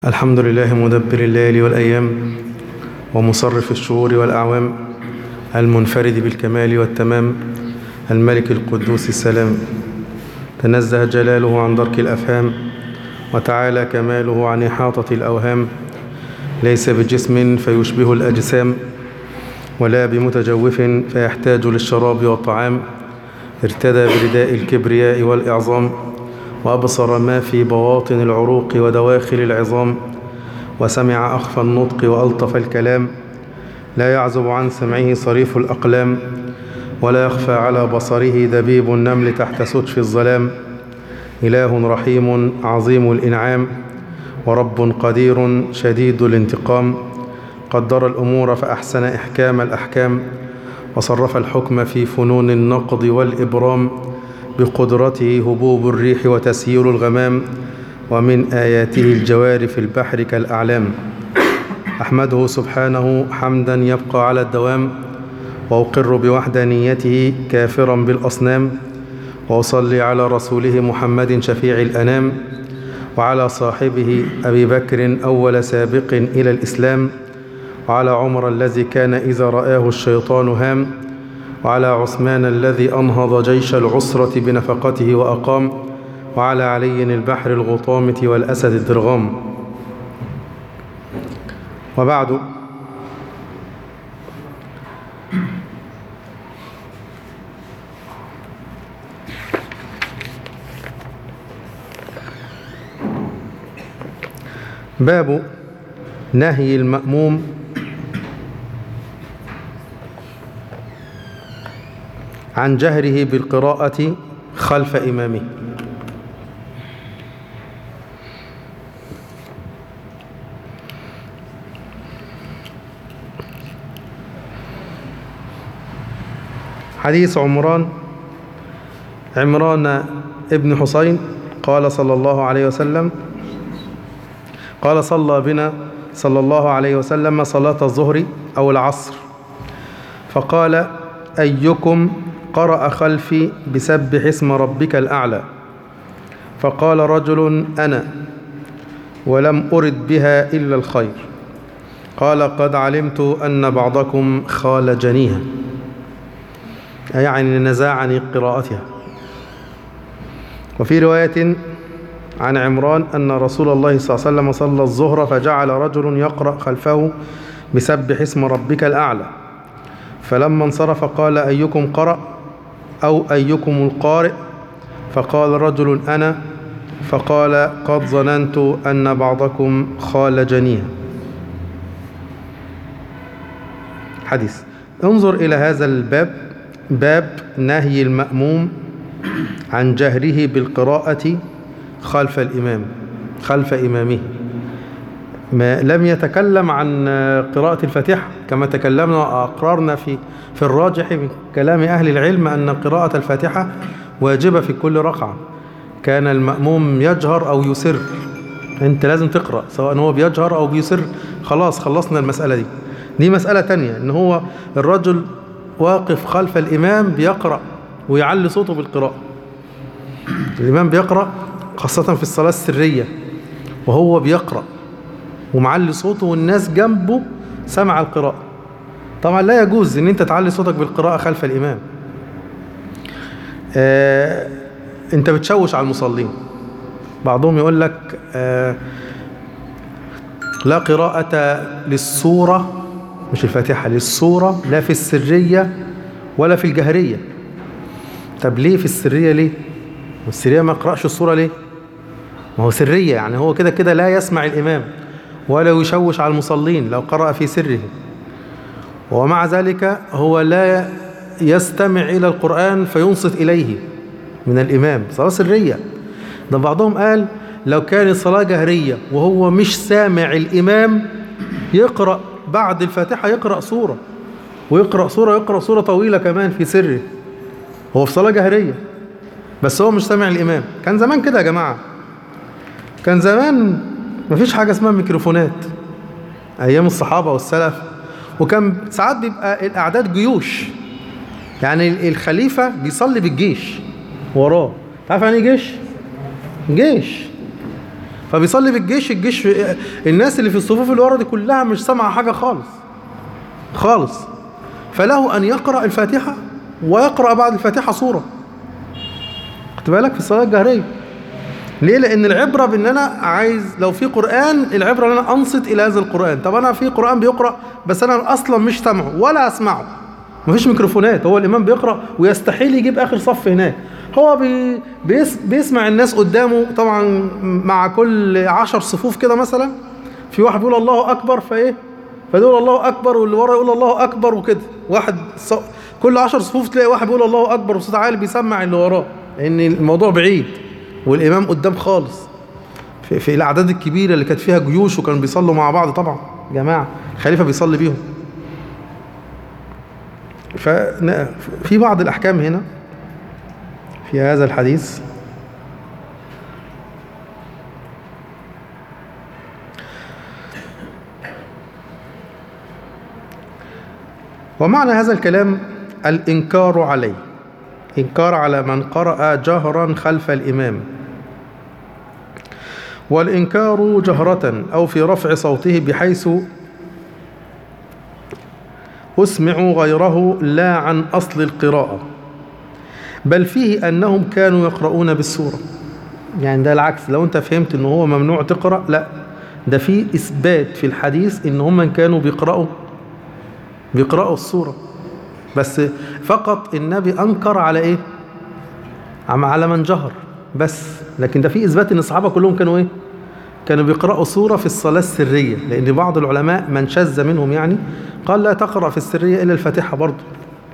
الحمد لله مدبر الليل والأيام ومصرف الشهور والأعوام المنفرد بالكمال والتمام الملك القدوس السلام تنزه جلاله عن درك الأفهام وتعالى كماله عن إحاطة الأوهام ليس بجسم فيشبه الأجسام ولا بمتجوف فيحتاج للشراب والطعام ارتدى برداء الكبرياء والإعظام وأبصر ما في بواطن العروق ودواخل العظام وسمع أخفى النطق وألطف الكلام لا يعزب عن سمعه صريف الأقلام ولا يخفى على بصره دبيب النمل تحت سدف الظلام إله رحيم عظيم الإنعام ورب قدير شديد الانتقام قدر الأمور فأحسن إحكام الأحكام وصرف الحكم في فنون النقض والإبرام بقدرته هبوب الريح وتسيير الغمام ومن آياته الجوار في البحر كالأعلام أحمده سبحانه حمدا يبقى على الدوام وأقر بوحدانيته كافرا بالأصنام وأصلي على رسوله محمد شفيع الأنام وعلى صاحبه أبي بكر أول سابق إلى الإسلام وعلى عمر الذي كان إذا رآه الشيطان هام وعلى عثمان الذي أنهض جيش العسرة بنفقته وأقام وعلى علي البحر الغطامة والأسد الدرغام وبعد باب نهي المأموم عن جهره بالقراءة خلف إمامه حديث عمران عمران ابن حسين قال صلى الله عليه وسلم قال صلى بنا صلى الله عليه وسلم صلاة الظهر أو العصر فقال أيكم قرأ خلفي بسبح اسم ربك الأعلى فقال رجل أنا ولم أرد بها إلا الخير قال قد علمت أن بعضكم خال جنيها يعني نزاعني قراءتها وفي رواية عن عمران أن رسول الله صلى الله عليه وسلم صلى الظهر فجعل رجل يقرأ خلفه بسبح اسم ربك الأعلى فلما انصرف قال أيكم قرأ أو أيكم القارئ فقال رجل أنا فقال قد ظننت أن بعضكم خال جنيها حديث انظر إلى هذا الباب باب نهي المأموم عن جهره بالقراءة خلف الإمام خلف إمامه ما لم يتكلم عن قراءة الفاتحة كما تكلمنا وأقررنا في في الراجح من كلام أهل العلم أن قراءة الفاتحة واجبة في كل ركعة كان المأموم يجهر أو يسر أنت لازم تقرأ سواء هو بيجهر أو بيسر خلاص خلصنا المسألة دي دي مسألة تانية إن هو الرجل واقف خلف الإمام بيقرأ ويعلي صوته بالقراءة الإمام بيقرأ خاصة في الصلاة السرية وهو بيقرأ ومعلي صوته والناس جنبه سمع القراءة طبعا لا يجوز ان انت تعلي صوتك بالقراءة خلف الامام آه انت بتشوش على المصلين بعضهم يقول لك آه لا قراءة للسورة مش الفاتحة للسورة لا في السرية ولا في الجهرية طب ليه في السرية ليه السرية ما يقرأش السورة ليه ما هو سرية يعني هو كده كده لا يسمع الإمام ولا يشوش على المصلين لو قرأ في سره ومع ذلك هو لا يستمع إلى القرآن فينصت إليه من الإمام صلاة سرية ده بعضهم قال لو كانت صلاة جهرية وهو مش سامع الإمام يقرأ بعد الفاتحة يقرأ سورة ويقرأ سورة يقرأ سورة طويلة كمان في سره هو في صلاة جهرية بس هو مش سامع الإمام كان زمان كده يا جماعة كان زمان مفيش حاجة اسمها ميكروفونات أيام الصحابة والسلف وكان ساعات بيبقى الأعداد جيوش يعني الخليفة بيصلي بالجيش وراه تعرف يعني ايه جيش؟ جيش فبيصلي بالجيش الجيش الناس اللي في الصفوف اللي ورا دي كلها مش سامعه حاجه خالص خالص فله ان يقرا الفاتحه ويقرا بعد الفاتحه سوره خد بالك في الصلاه الجهريه ليه لان العبره بان انا عايز لو في قران العبره ان انا انصت الى هذا القران طب انا في قران بيقرا بس انا اصلا مش سامعه ولا اسمعه مفيش ميكروفونات هو الامام بيقرا ويستحيل يجيب اخر صف هناك هو بي بيس بيسمع الناس قدامه طبعا مع كل عشر صفوف كده مثلا في واحد بيقول الله اكبر فايه فيقول الله اكبر واللي ورا يقول الله اكبر وكده واحد ص... كل عشر صفوف تلاقي واحد بيقول الله اكبر وصوت عالي بيسمع اللي وراه لان الموضوع بعيد والامام قدام خالص في, في الاعداد الكبيره اللي كانت فيها جيوش وكانوا بيصلوا مع بعض طبعا جماعه الخليفه بيصلي بيهم ففي بعض الأحكام هنا في هذا الحديث ومعنى هذا الكلام الإنكار عليه إنكار على من قرأ جهرا خلف الإمام والإنكار جهرة أو في رفع صوته بحيث أسمع غيره لا عن أصل القراءة بل فيه أنهم كانوا يقرؤون بالسورة يعني ده العكس لو أنت فهمت أنه هو ممنوع تقرأ لا ده في إثبات في الحديث إن هم كانوا بيقرأوا بيقرأوا السورة بس فقط النبي أنكر على إيه على من جهر بس لكن ده في إثبات أن الصحابة كلهم كانوا إيه كانوا بيقرأوا سورة في الصلاة السرية لأن بعض العلماء من شذ منهم يعني قال لا تقرأ في السرية إلا الفاتحة برضه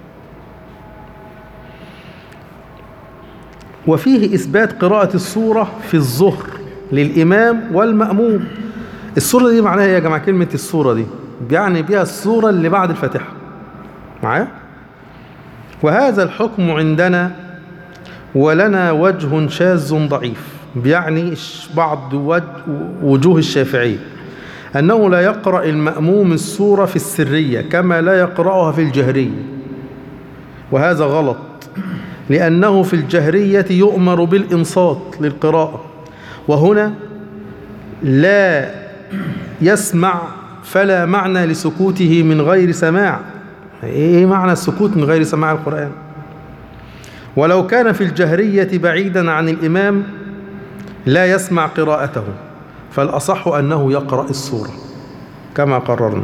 وفيه إثبات قراءة السورة في الظهر للإمام والمأموم السورة دي معناها يا جماعة كلمة السورة دي يعني بها السورة اللي بعد الفاتحة معايا وهذا الحكم عندنا ولنا وجه شاذ ضعيف بيعني بعض وجوه الشافعية أنه لا يقرأ المأموم السورة في السرية كما لا يقرأها في الجهرية وهذا غلط لأنه في الجهرية يؤمر بالإنصات للقراءة وهنا لا يسمع فلا معنى لسكوته من غير سماع ايه معنى السكوت من غير سماع القرآن ولو كان في الجهرية بعيدا عن الإمام لا يسمع قراءته فالأصح أنه يقرأ السورة كما قررنا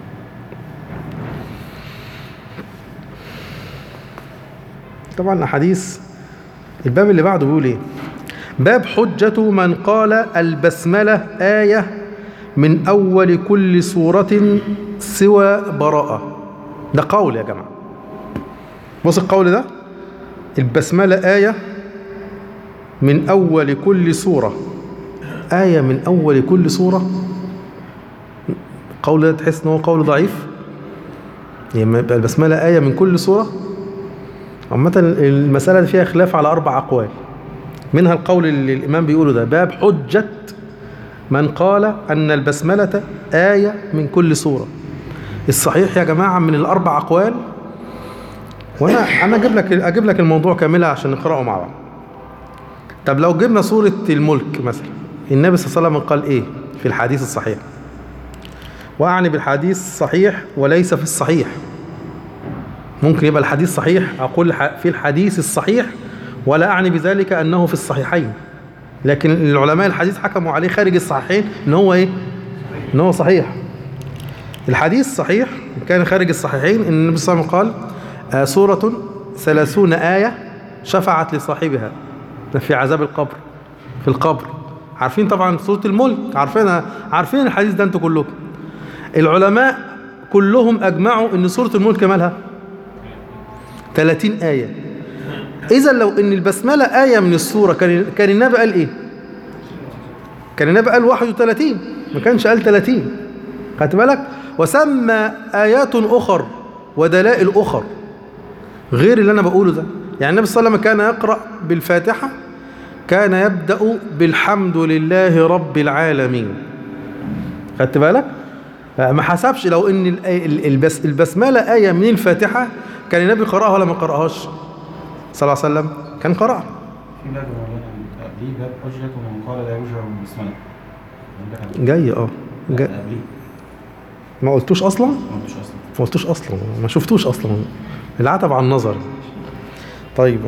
طبعا الحديث الباب اللي بعده بيقول ايه باب حجة من قال البسملة آية من أول كل سورة سوى براءة ده قول يا جماعة بص القول ده البسملة آية من أول كل سورة آية من أول كل سورة قول ده تحس إن هو قول ضعيف يعني يبقى البسملة آية من كل سورة عامة المسألة فيها خلاف على أربع أقوال منها القول اللي الإمام بيقوله ده باب حجة من قال أن البسملة آية من كل سورة الصحيح يا جماعة من الأربع أقوال وأنا أنا أجيب لك أجيب لك الموضوع كاملة عشان نقرأه مع بعض طب لو جبنا سورة الملك مثلا النبي صلى الله عليه وسلم قال إيه في الحديث الصحيح وأعني بالحديث الصحيح وليس في الصحيح ممكن يبقى الحديث صحيح أقول في الحديث الصحيح ولا أعني بذلك أنه في الصحيحين لكن العلماء الحديث حكموا عليه خارج الصحيحين ان هو ايه ان هو صحيح الحديث صحيح كان خارج الصحيحين ان النبي صلى الله عليه وسلم قال آه سورة ثلاثون آية شفعت لصاحبها في عذاب القبر في القبر عارفين طبعا سورة الملك عارفينها عارفين الحديث ده انتوا كلكم العلماء كلهم اجمعوا ان سورة الملك مالها 30 آية إذا لو إن البسملة آية من السورة كان كان النبي قال إيه؟ كان النبي قال 31 ما كانش قال 30 خدت بالك؟ وسمى آيات أخر ودلائل أخر غير اللي أنا بقوله ده يعني النبي صلى الله عليه وسلم كان يقرأ بالفاتحة كان يبدأ بالحمد لله رب العالمين خدت بالك؟ ما حسبش لو إن البس البسملة آية من الفاتحة كان النبي قرأها ولا ما قرأهاش؟ صلى الله عليه وسلم كان قرأ في باب دي باب حجة من قال لا يجهر بالبسملة جاي اه جاي. قبليه ما قلتوش اصلا ما قلتش اصلا ما قلتوش اصلا ما شفتوش اصلا العتب على النظر طيب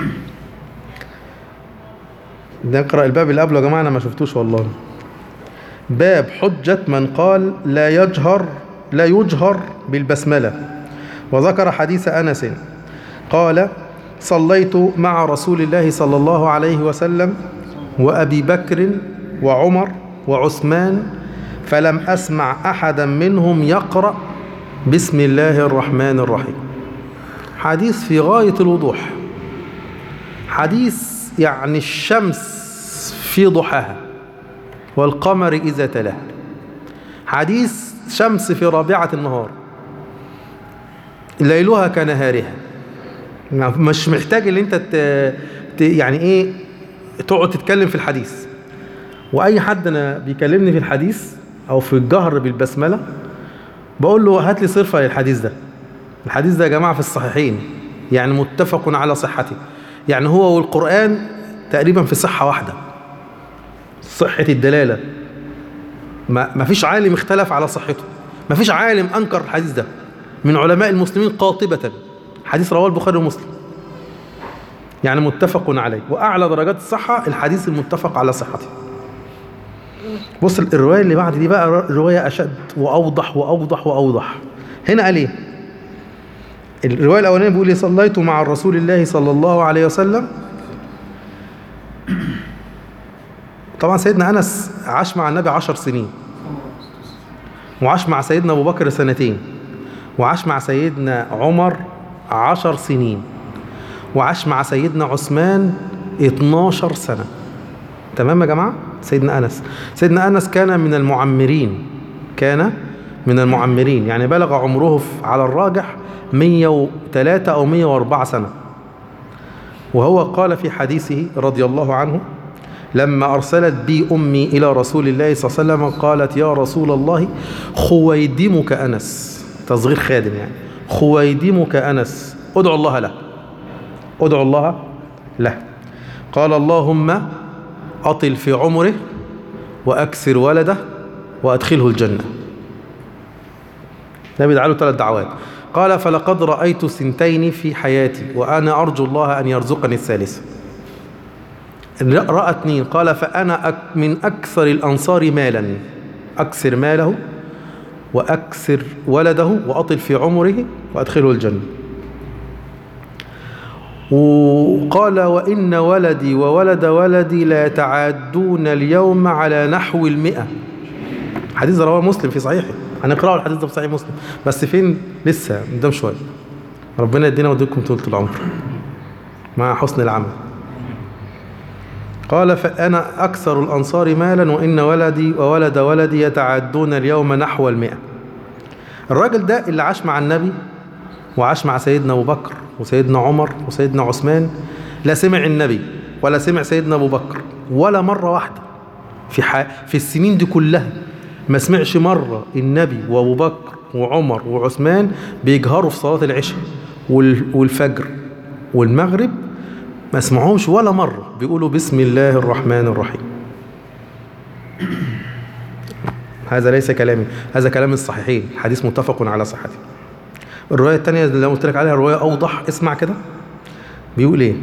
نقرا الباب اللي قبله يا جماعه انا ما شفتوش والله باب حجة من قال لا يجهر لا يجهر بالبسملة وذكر حديث أنس قال صليت مع رسول الله صلى الله عليه وسلم وأبي بكر وعمر وعثمان فلم أسمع أحدا منهم يقرأ بسم الله الرحمن الرحيم حديث في غاية الوضوح حديث يعني الشمس في ضحاها والقمر إذا تلاها حديث شمس في رابعة النهار ليلها كنهارها مش محتاج ان انت ت... ت... يعني ايه تقعد تتكلم في الحديث واي حد انا بيكلمني في الحديث او في الجهر بالبسمله بقول له هات لي صرفه للحديث ده الحديث ده يا جماعه في الصحيحين يعني متفق على صحته يعني هو والقران تقريبا في صحه واحده صحه الدلاله ما ما فيش عالم اختلف على صحته ما فيش عالم انكر الحديث ده من علماء المسلمين قاطبه حديث رواه البخاري ومسلم يعني متفق عليه واعلى درجات الصحه الحديث المتفق على صحته بص الروايه اللي بعد دي بقى روايه اشد واوضح واوضح واوضح هنا قال ايه الروايه الاولانيه بيقول لي صليت مع رسول الله صلى الله عليه وسلم طبعا سيدنا انس عاش مع النبي عشر سنين وعاش مع سيدنا ابو بكر سنتين وعاش مع سيدنا عمر عشر سنين وعاش مع سيدنا عثمان 12 سنة تمام يا جماعة سيدنا أنس سيدنا أنس كان من المعمرين كان من المعمرين يعني بلغ عمره على الراجح 103 أو 104 سنة وهو قال في حديثه رضي الله عنه لما أرسلت بي أمي إلى رسول الله صلى الله عليه وسلم قالت يا رسول الله خويدمك أنس تصغير خادم يعني خويدمك أنس ادعو الله له ادعو الله له قال اللهم أطل في عمره وأكثر ولده وأدخله الجنة النبي دعا له ثلاث دعوات قال فلقد رأيت سنتين في حياتي وأنا أرجو الله أن يرزقني الثالثة رأى اثنين قال فأنا من أكثر الأنصار مالا أكثر ماله وأكثر ولده وأطل في عمره وأدخله الجنة وقال وإن ولدي وولد ولدي لا يتعادون اليوم على نحو المئة حديث رواه مسلم في صحيحه هنقرأه الحديث ده في صحيح مسلم بس فين لسه قدام شوية ربنا يدينا ويديكم طولة العمر مع حسن العمل قال فأنا أكثر الأنصار مالا وإن ولدي وولد ولدي يتعدون اليوم نحو المئة الراجل ده اللي عاش مع النبي وعاش مع سيدنا أبو بكر وسيدنا عمر وسيدنا عثمان لا سمع النبي ولا سمع سيدنا أبو بكر ولا مرة واحدة في, ح... في السنين دي كلها ما سمعش مرة النبي وأبو بكر وعمر وعثمان بيجهروا في صلاة العشاء وال... والفجر والمغرب ما سمعهمش ولا مرة بيقولوا بسم الله الرحمن الرحيم هذا ليس كلامي هذا كلام الصحيحين حديث متفق على صحته الرواية الثانية اللي قلت لك عليها رواية أوضح اسمع كده بيقول إيه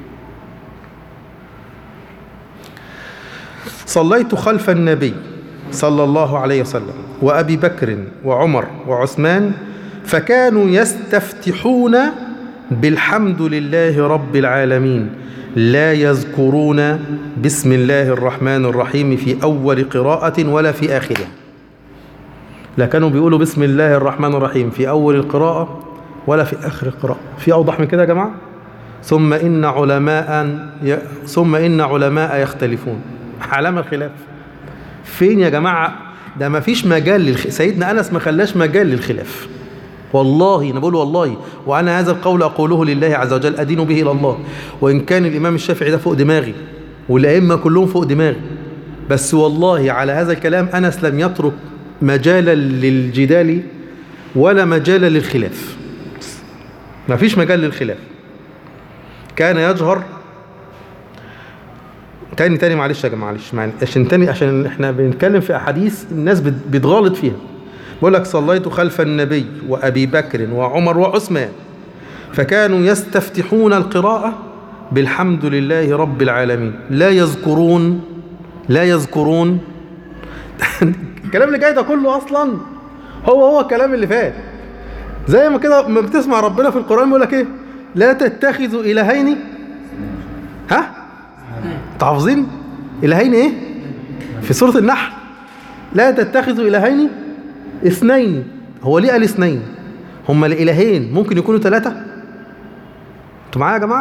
صليت خلف النبي صلى الله عليه وسلم وأبي بكر وعمر وعثمان فكانوا يستفتحون بالحمد لله رب العالمين لا يذكرون بسم الله الرحمن الرحيم في أول قراءة ولا في آخرها لا كانوا بيقولوا بسم الله الرحمن الرحيم في أول القراءة ولا في آخر القراءة في أوضح من كده يا جماعة ثم إن علماء ي... ثم إن علماء يختلفون علامة الخلاف فين يا جماعة ده ما فيش مجال للخ... سيدنا أنس ما خلاش مجال للخلاف والله أنا بقول والله وأنا هذا القول أقوله لله عز وجل أدين به إلى الله وإن كان الإمام الشافعي ده فوق دماغي والأئمة كلهم فوق دماغي بس والله على هذا الكلام أنس لم يترك مجالا للجدال ولا مجالا للخلاف ما فيش مجال للخلاف كان يجهر تاني تاني معلش يا جماعه معلش معلش عشان تاني عشان احنا بنتكلم في احاديث الناس بت- بتغالط فيها بقول لك صليت خلف النبي وابي بكر وعمر وعثمان فكانوا يستفتحون القراءه بالحمد لله رب العالمين لا يذكرون لا يذكرون الكلام اللي جاي ده كله اصلا هو هو الكلام اللي فات زي ما كده ما بتسمع ربنا في القران بيقول لك ايه لا تتخذوا الهين ها تعرفين الهين ايه في سوره النحل لا تتخذوا الهين اثنين هو ليه قال اثنين هما الالهين ممكن يكونوا ثلاثه انتوا معايا يا جماعه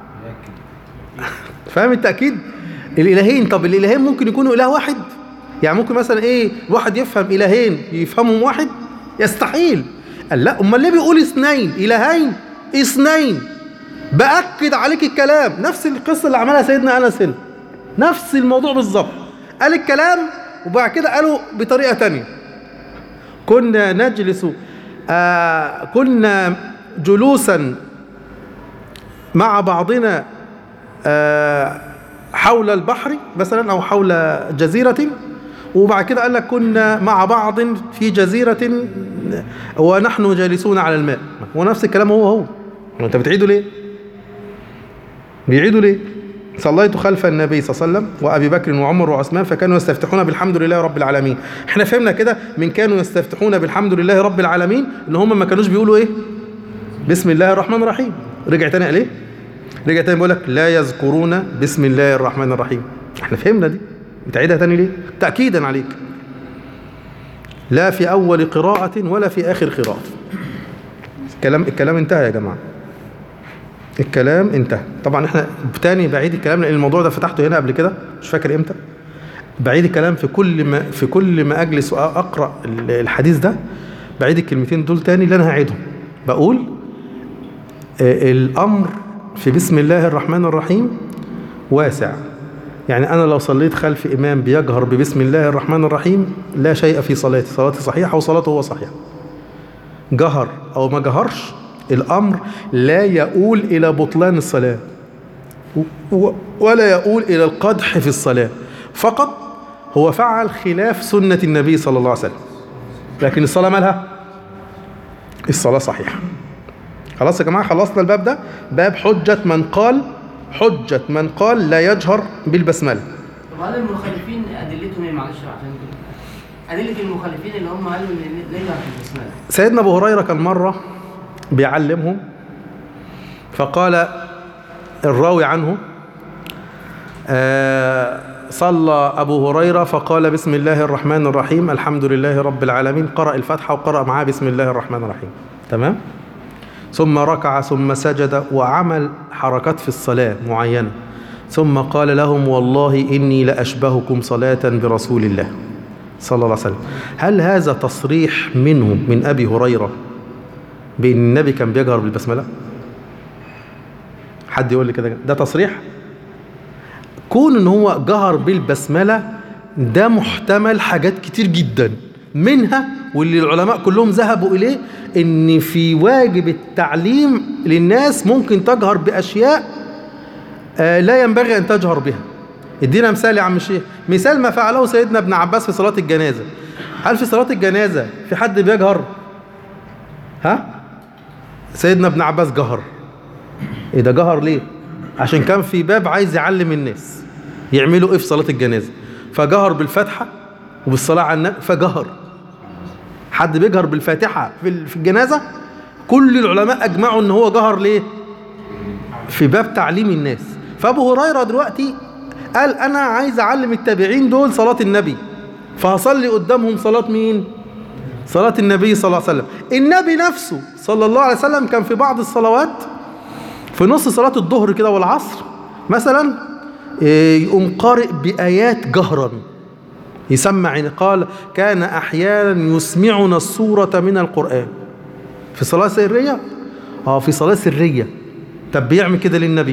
فاهم التاكيد الالهين طب الالهين ممكن يكونوا اله واحد يعني ممكن مثلا ايه واحد يفهم الهين يفهمهم واحد يستحيل قال لا امال ليه بيقول اثنين الهين اثنين باكد عليك الكلام نفس القصه اللي عملها سيدنا انس هنا نفس الموضوع بالظبط قال الكلام وبعد كده قالوا بطريقه تانية كنا نجلس آه كنا جلوسا مع بعضنا آه حول البحر مثلا او حول جزيره وبعد كده قال لك كنا مع بعض في جزيره ونحن جالسون على الماء ونفس الكلام هو هو انت بتعيده ليه بيعيدوا ليه صليت خلف النبي صلى الله عليه وسلم وابي بكر وعمر وعثمان فكانوا يستفتحون بالحمد لله رب العالمين احنا فهمنا كده من كانوا يستفتحون بالحمد لله رب العالمين ان هم ما كانوش بيقولوا ايه بسم الله الرحمن الرحيم رجع تاني قال ايه رجع تاني بيقول لك لا يذكرون بسم الله الرحمن الرحيم احنا فهمنا دي بتعيدها تاني ليه تاكيدا عليك لا في اول قراءه ولا في اخر قراءه الكلام الكلام انتهى يا جماعه الكلام انتهى طبعا احنا تاني بعيد الكلام لان الموضوع ده فتحته هنا قبل كده مش فاكر امتى بعيد الكلام في كل ما في كل ما اجلس واقرا الحديث ده بعيد الكلمتين دول تاني اللي انا هعيدهم بقول آه، الامر في بسم الله الرحمن الرحيم واسع يعني انا لو صليت خلف امام بيجهر ببسم الله الرحمن الرحيم لا شيء في صلاتي صلاتي صحيحه وصلاته هو صحيح جهر او ما جهرش الامر لا يؤول الى بطلان الصلاه و- ولا يؤول الى القدح في الصلاه فقط هو فعل خلاف سنه النبي صلى الله عليه وسلم لكن الصلاه مالها الصلاه صحيحه خلاص يا جماعه خلصنا الباب ده باب حجه من قال حجه من قال لا يجهر بالبسمله طب هل المخالفين ادلتهم ايه معلش عشان كده ادله المخالفين اللي هم قالوا ان نجهر في البسمله سيدنا ابو هريره كان مره بيعلمهم فقال الراوي عنه آه، صلى ابو هريره فقال بسم الله الرحمن الرحيم الحمد لله رب العالمين قرأ الفاتحه وقرأ معاه بسم الله الرحمن الرحيم تمام ثم ركع ثم سجد وعمل حركات في الصلاه معينه ثم قال لهم والله اني لاشبهكم صلاه برسول الله صلى الله عليه وسلم هل هذا تصريح منه من ابي هريره بان النبي كان بيجهر بالبسمله حد يقول لي كده ده تصريح كون ان هو جهر بالبسمله ده محتمل حاجات كتير جدا منها واللي العلماء كلهم ذهبوا اليه ان في واجب التعليم للناس ممكن تجهر باشياء آه، لا ينبغي ان تجهر بها ادينا مثال يا عم الشيخ مثال ما فعله سيدنا ابن عباس في صلاه الجنازه هل في صلاه الجنازه في حد بيجهر ها سيدنا ابن عباس جهر ايه ده جهر ليه عشان كان في باب عايز يعلم الناس يعملوا ايه في صلاه الجنازه فجهر بالفاتحه وبالصلاه على النبي فجهر حد بيجهر بالفاتحه في ال- في الجنازه كل العلماء اجمعوا ان هو جهر ليه في باب تعليم الناس فابو هريره دلوقتي قال انا عايز اعلم التابعين دول صلاه النبي فهصلي قدامهم صلاه مين صلاة النبي صلى الله عليه وسلم النبي نفسه صلى الله عليه وسلم كان في بعض الصلوات في نص صلاة الظهر كده والعصر مثلا إيه، يقوم قارئ بآيات جهرا يسمع يعني قال كان أحيانا يسمعنا السورة من القرآن في صلاة سرية اه في صلاة سرية طب بيعمل كده للنبي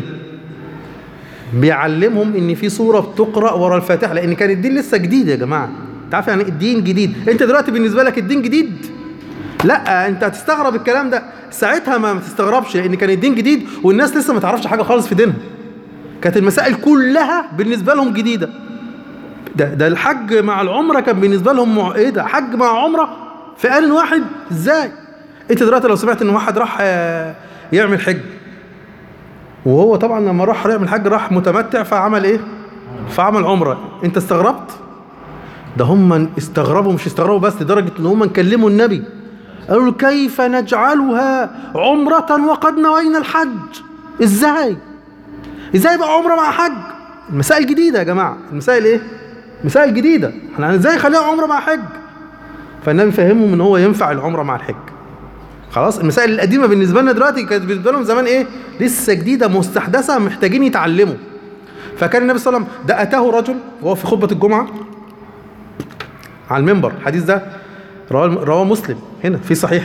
بيعلمهم ان في سوره بتقرا ورا الفاتحه لان كان الدين لسه جديد يا جماعه انت عارف يعني إيه الدين جديد انت دلوقتي بالنسبه لك الدين جديد لا انت هتستغرب الكلام ده ساعتها ما تستغربش لان كان الدين جديد والناس لسه ما تعرفش حاجه خالص في دينها كانت المسائل كلها بالنسبة لهم جديدة ده, ده الحج مع العمرة كان بالنسبة لهم مع... ايه ده حج مع عمرة في آن واحد ازاي انت دلوقتي لو سمعت ان واحد راح آه، يعمل حج وهو طبعا لما راح يعمل حج راح متمتع فعمل ايه فعمل عمرة انت استغربت ده هم استغربوا مش استغربوا بس لدرجة ان هم كلموا النبي قالوا له كيف نجعلها عمرة وقد نوينا الحج ازاي ازاي بقى عمرة مع حج المسائل جديدة يا جماعة المسائل ايه مسائل جديدة احنا ازاي نخليها عمرة مع حج فالنبي فهمهم ان هو ينفع العمرة مع الحج خلاص المسائل القديمة بالنسبة لنا دلوقتي كانت بالنسبة لهم زمان ايه لسه جديدة مستحدثة محتاجين يتعلموا فكان النبي صلى الله عليه وسلم ده أتاه رجل وهو في خطبة الجمعة على المنبر الحديث ده رواه رواه مسلم هنا في صحيح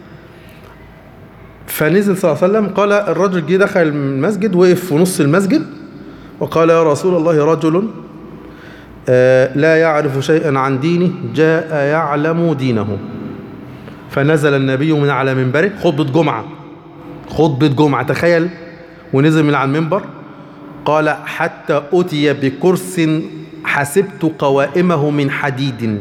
فنزل صلى الله عليه وسلم قال الرجل جه دخل المسجد وقف في نص المسجد وقال يا رسول الله رجل آه، لا يعرف شيئا عن دينه جاء يعلم دينه فنزل النبي من على منبره خطبة جمعة خطبة جمعة تخيل ونزل من على المنبر قال حتى أتي بكرس حسبت قوائمه من حديد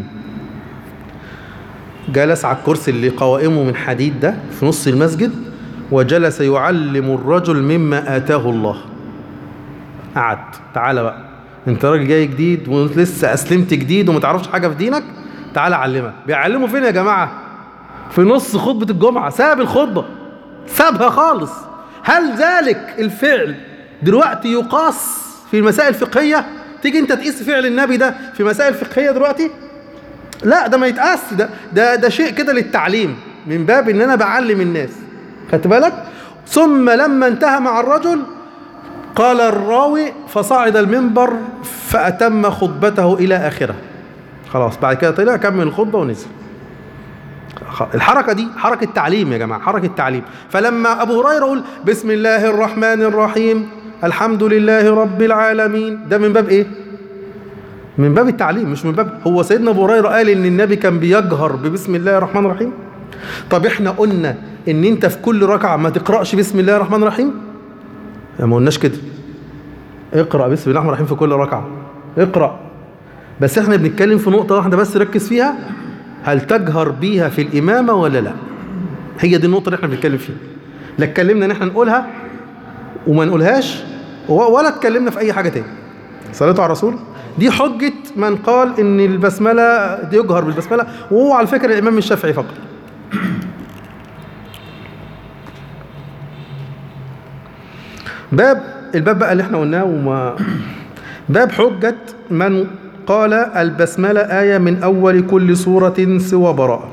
جلس على الكرسي اللي قوائمه من حديد ده في نص المسجد وجلس يعلم الرجل مما آتاه الله قعد تعالى بقى انت راجل جاي جديد ولسه اسلمت جديد وما تعرفش حاجه في دينك تعالى اعلمك بيعلموا فين يا جماعه في نص خطبه الجمعه ساب الخطبه سابها خالص هل ذلك الفعل دلوقتي يقاس في المسائل الفقهيه تيجي انت تقيس فعل النبي ده في مسائل فقهيه دلوقتي لا ده ما يتقاس ده ده ده شيء كده للتعليم من باب ان انا بعلم الناس خدت بالك ثم لما انتهى مع الرجل قال الراوي فصعد المنبر فأتم خطبته إلى آخره خلاص بعد كده طلع كمل الخطبة ونزل خ- الحركة دي حركة تعليم يا جماعة حركة تعليم فلما أبو هريرة يقول بسم الله الرحمن الرحيم الحمد لله رب العالمين ده من باب إيه؟ من باب التعليم مش من باب هو سيدنا أبو هريرة قال إن النبي كان بيجهر ببسم الله الرحمن الرحيم طب إحنا قلنا إن أنت في كل ركعة ما تقرأش بسم الله الرحمن الرحيم يعني ما قلناش كده اقرأ بسم الله الرحمن الرحيم في كل ركعة اقرأ بس احنا بنتكلم في نقطة واحدة بس ركز فيها هل تجهر بيها في الإمامة ولا لا هي دي النقطة اللي احنا بنتكلم فيها لا اتكلمنا ان احنا نقولها وما نقولهاش و- ولا اتكلمنا في اي حاجة تاني صليتوا على الرسول دي حجة من قال ان البسملة دي يجهر بالبسملة وهو على فكرة الإمام الشافعي فقط باب الباب بقى اللي احنا قلناه وما باب حجة من قال البسملة آية من أول كل سورة سوى براءة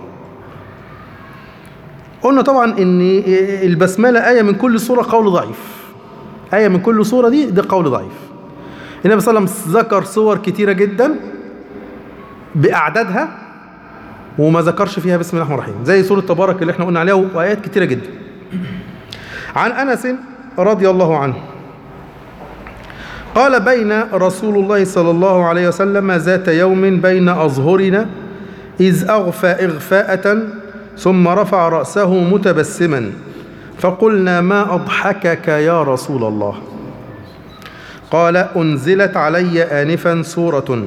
قلنا طبعا ان البسملة آية من كل سورة قول ضعيف آية من كل سورة دي ده قول ضعيف النبي صلى الله عليه وسلم ذكر صور كتيرة جدا بأعدادها وما ذكرش فيها بسم الله الرحمن الرحيم زي سورة تبارك اللي احنا قلنا عليها وآيات كتيرة جدا عن أنس رضي الله عنه قال بين رسول الله صلى الله عليه وسلم ذات يوم بين أظهرنا إذ أغفى إغفاءة ثم رفع رأسه متبسما فقلنا ما أضحكك يا رسول الله قال أنزلت علي آنفا سورة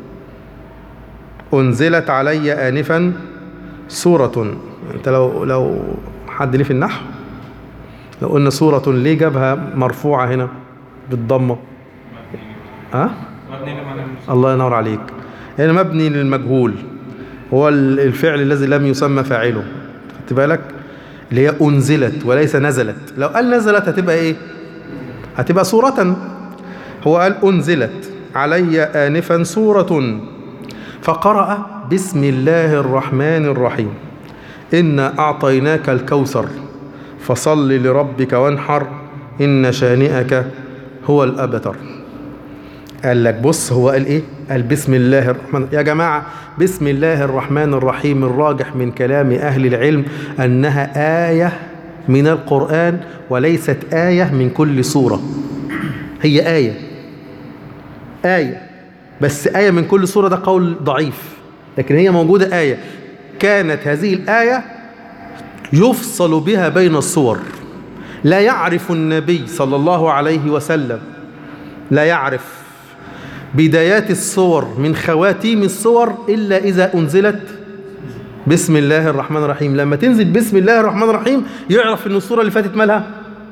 أنزلت علي آنفا سورة أنت لو لو حد ليه في النحو لو قلنا سورة ليه جابها مرفوعة هنا بالضمة ها الله ينور عليك هنا مبني للمجهول هو ال- الفعل الذي لم يسمى فاعله خدت بالك اللي هي أنزلت وليس نزلت لو قال نزلت هتبقى إيه هتبقى سورة هو قال أنزلت علي آنفا سورة فقرأ بسم الله الرحمن الرحيم إنا أعطيناك الكوثر فصل لربك وانحر إن شانئك هو الأبتر قال لك بص هو قال ايه قال بسم الله الرحمن يا جماعة بسم الله الرحمن الرحيم الراجح من كلام أهل العلم أنها آية من القرآن وليست آية من كل سورة هي آية آية بس آية من كل سورة ده قول ضعيف لكن هي موجودة آية كانت هذه الآية يفصل بها بين الصور لا يعرف النبي صلى الله عليه وسلم لا يعرف بدايات الصور من خواتيم الصور إلا إذا أنزلت بسم الله الرحمن الرحيم لما تنزل بسم الله الرحمن الرحيم يعرف ان الصورة اللي فاتت مالها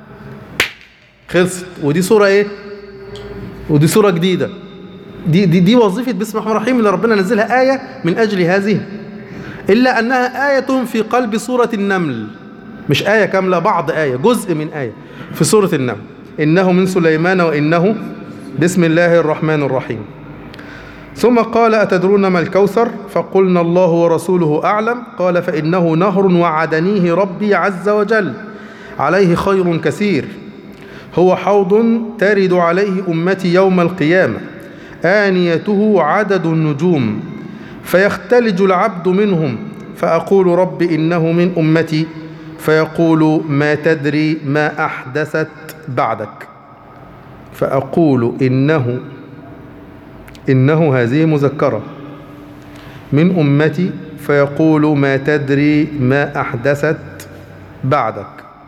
خلصت ودي صورة ايه ودي صورة جديدة دي, دي, دي وظيفة بسم الله الرحمن الرحيم اللي ربنا نزلها آية من أجل هذه إلا أنها آية في قلب سورة النمل مش آية كاملة بعض آية جزء من آية في سورة النمل إنه من سليمان وإنه بسم الله الرحمن الرحيم ثم قال أتدرون ما الكوثر فقلنا الله ورسوله أعلم قال فإنه نهر وعدنيه ربي عز وجل عليه خير كثير هو حوض ترد عليه أمتي يوم القيامة آنيته عدد النجوم فيختلج العبد منهم فأقول رب إنه من أمتي فيقول ما تدري ما أحدثت بعدك فأقول إنه إنه هذه مذكرة من أمتي فيقول ما تدري ما أحدثت بعدك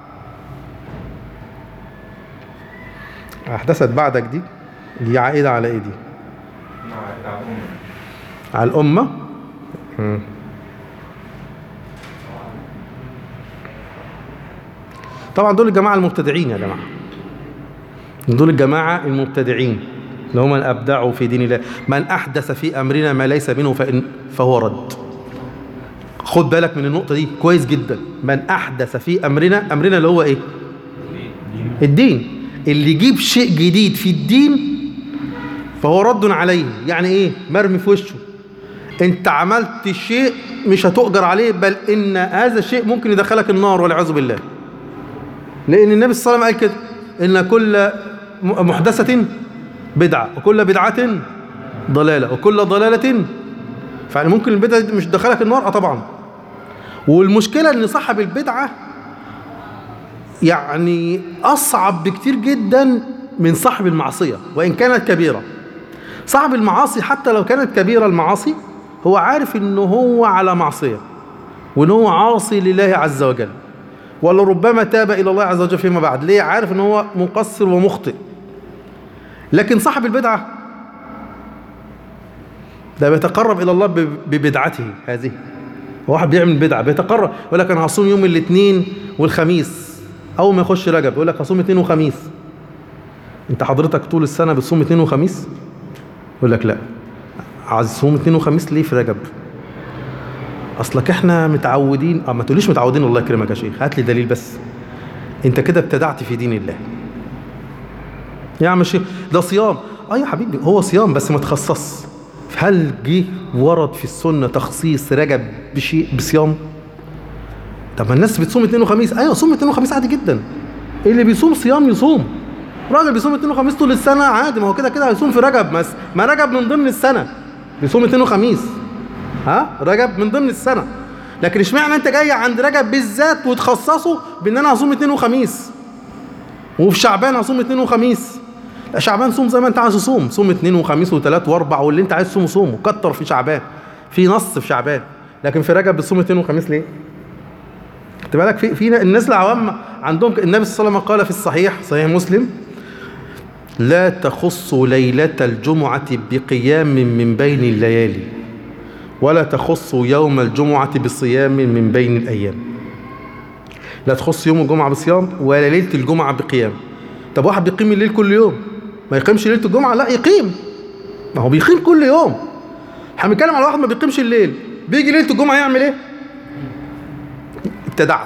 أحدثت بعدك دي دي عائدة على إيه دي على الأمة مم. طبعا دول الجماعة المبتدعين يا جماعة دول الجماعة المبتدعين اللي هم من أبدعوا في دين الله من أحدث في أمرنا ما ليس منه فإن فهو رد خد بالك من النقطة دي كويس جدا من أحدث في أمرنا أمرنا اللي هو إيه الدين اللي يجيب شيء جديد في الدين فهو رد عليه يعني إيه مرمي في وشه أنت عملت شيء مش هتؤجر عليه بل إن هذا الشيء ممكن يدخلك النار والعياذ بالله لأن النبي صلى الله عليه وسلم قال كده إن كل محدثة بدعة وكل بدعة ضلالة وكل ضلالة فيعني ممكن البدعة دي مش تدخلك النار اه طبعا والمشكلة ان صاحب البدعة يعني اصعب بكتير جدا من صاحب المعصية وان كانت كبيرة صاحب المعاصي حتى لو كانت كبيرة المعاصي هو عارف انه هو على معصية وان هو عاصي لله عز وجل ولربما تاب الى الله عز وجل فيما بعد ليه عارف ان هو مقصر ومخطئ لكن صاحب البدعة ده بيتقرب إلى الله ببدعته هذه واحد بيعمل بدعة بيتقرب يقول لك أنا هصوم يوم الاثنين والخميس أول ما يخش رجب يقول لك هصوم اثنين وخميس أنت حضرتك طول السنة بتصوم اثنين وخميس يقول لك لا عايز تصوم اثنين وخميس ليه في رجب أصلك إحنا متعودين أه ما تقوليش متعودين الله يكرمك يا شيخ هات لي دليل بس أنت كده ابتدعت في دين الله يا عم الشيخ ده صيام اه يا حبيبي هو صيام بس متخصص هل جه ورد في السنه تخصيص رجب بشيء بصيام طب ما الناس بتصوم اثنين وخميس ايوه صوم اثنين وخميس عادي جدا اللي بيصوم صيام يصوم راجل بيصوم اثنين وخميس طول السنه عادي ما هو كده كده هيصوم في رجب بس ما رجب من ضمن السنه بيصوم اثنين وخميس ها رجب من ضمن السنه لكن اشمعنى انت جاي عند رجب بالذات وتخصصه بان انا هصوم اثنين وخميس وفي شعبان هصوم اثنين وخميس لا شعبان صوم زي ما انت عايز تصوم صوم اثنين وخميس وثلاث واربع واللي انت عايز تصومه صومه كتر في شعبان في نص في شعبان لكن في رجب بتصوم اثنين وخميس ليه؟ خد بالك في في الناس العوام عندهم النبي صلى الله عليه وسلم قال في الصحيح صحيح مسلم لا تخصوا ليلة الجمعة بقيام من بين الليالي ولا تخصوا يوم الجمعة بصيام من بين الأيام لا تخص يوم الجمعة بصيام ولا ليلة الجمعة بقيام طب واحد بيقيم الليل كل يوم ما يقيمش ليلة الجمعة لا يقيم ما هو بيقيم كل يوم احنا بنتكلم على واحد ما بيقيمش الليل بيجي ليلة الجمعة يعمل ايه ابتدعت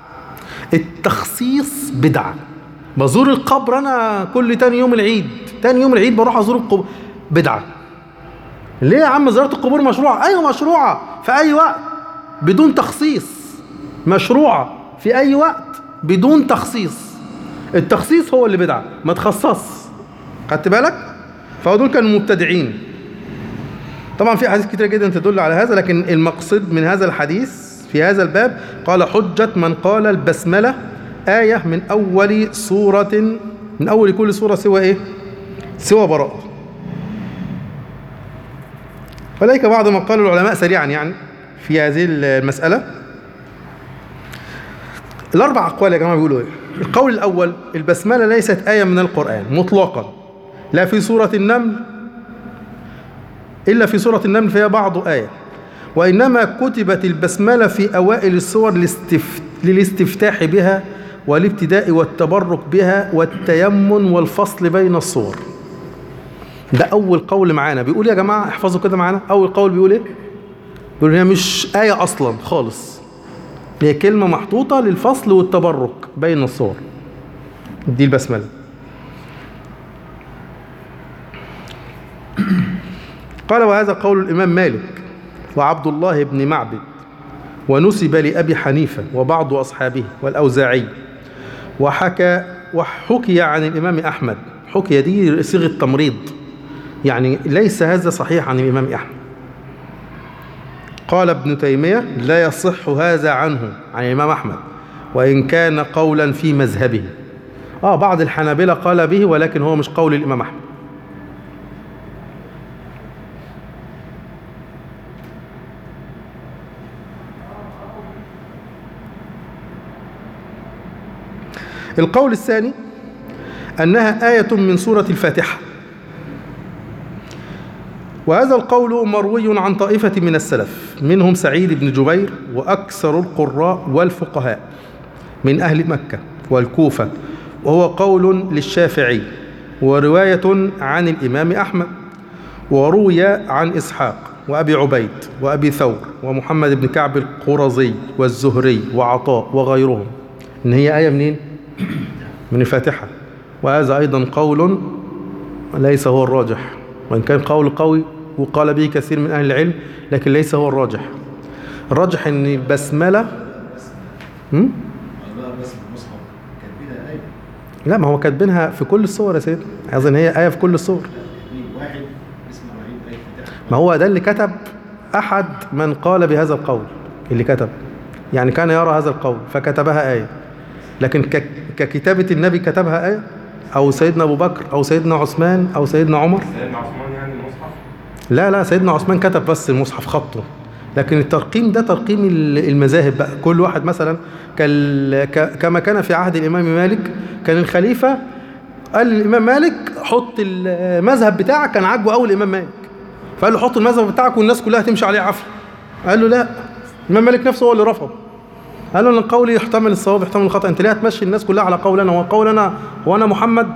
التخصيص بدعة بزور القبر انا كل تاني يوم العيد تاني يوم العيد بروح ازور القبر بدعة ليه يا عم زيارة القبور مشروعة ايوه مشروعة في اي وقت بدون تخصيص مشروعة في اي وقت بدون تخصيص التخصيص هو اللي بدعة ما تخصص خدت بالك فهو دول كانوا مبتدعين طبعا في احاديث كتير جدا تدل على هذا لكن المقصد من هذا الحديث في هذا الباب قال حجة من قال البسملة آية من أول سورة من أول كل سورة سوى إيه سوى براءة فليك بعض ما قال العلماء سريعا يعني في هذه المسألة الأربع أقوال يا جماعة بيقولوا إيه القول الأول البسملة ليست آية من القرآن مطلقا لا في سورة النمل إلا في سورة النمل فيها بعض آية وإنما كتبت البسملة في أوائل السور للاستف... للاستفتاح بها والابتداء والتبرك بها والتيمن والفصل بين الصور ده أول قول معانا بيقول يا جماعة احفظوا كده معانا أول قول بيقول إيه بيقول هي مش آية أصلا خالص هي كلمة محطوطة للفصل والتبرك بين الصور دي البسملة قال وهذا قول الإمام مالك وعبد الله بن معبد ونسب لأبي حنيفة وبعض أصحابه والأوزاعي وحكى وحكي عن الإمام أحمد حكي دي صيغة تمريض يعني ليس هذا صحيح عن الإمام أحمد قال ابن تيمية لا يصح هذا عنه عن الإمام أحمد وإن كان قولا في مذهبه آه بعض الحنابلة قال به ولكن هو مش قول الإمام أحمد القول الثاني أنها آية من سورة الفاتحة وهذا القول مروي عن طائفة من السلف منهم سعيد بن جبير وأكثر القراء والفقهاء من أهل مكة والكوفة وهو قول للشافعي ورواية عن الإمام أحمد وروي عن إسحاق وأبي عبيد وأبي ثور ومحمد بن كعب القرظي والزهري وعطاء وغيرهم إن هي آية منين؟ من الفاتحة وهذا أيضا قول ليس هو الراجح وإن كان قول قوي وقال به كثير من أهل العلم لكن ليس هو الراجح الراجح أن البسملة هم؟ بس المصحف كاتبينها آية لا ما هو كاتبينها في كل الصور يا سيدي أظن هي آية في كل الصور في واحد اسمه رهيب آية فتح ما هو ده اللي كتب أحد من قال بهذا القول اللي كتب يعني كان يرى هذا القول فكتبها آية لكن ك- ككتابة النبي كتبها آية أو سيدنا أبو بكر أو سيدنا عثمان أو سيدنا عمر سيدنا عثمان يعني المصحف لا لا سيدنا عثمان كتب بس المصحف خطه لكن الترقيم ده ترقيم ال- المذاهب بقى كل واحد مثلا كال- ك- كما كان في عهد الإمام مالك كان الخليفة قال للإمام مالك حط المذهب بتاعك كان عاجبه أول الإمام مالك فقال له حط المذهب بتاعك والناس كلها تمشي عليه عفو قال له لا الإمام مالك نفسه هو اللي رفض قال له ان قولي يحتمل الصواب يحتمل الخطا انت ليه هتمشي الناس كلها على قول انا وقول انا هو انا محمد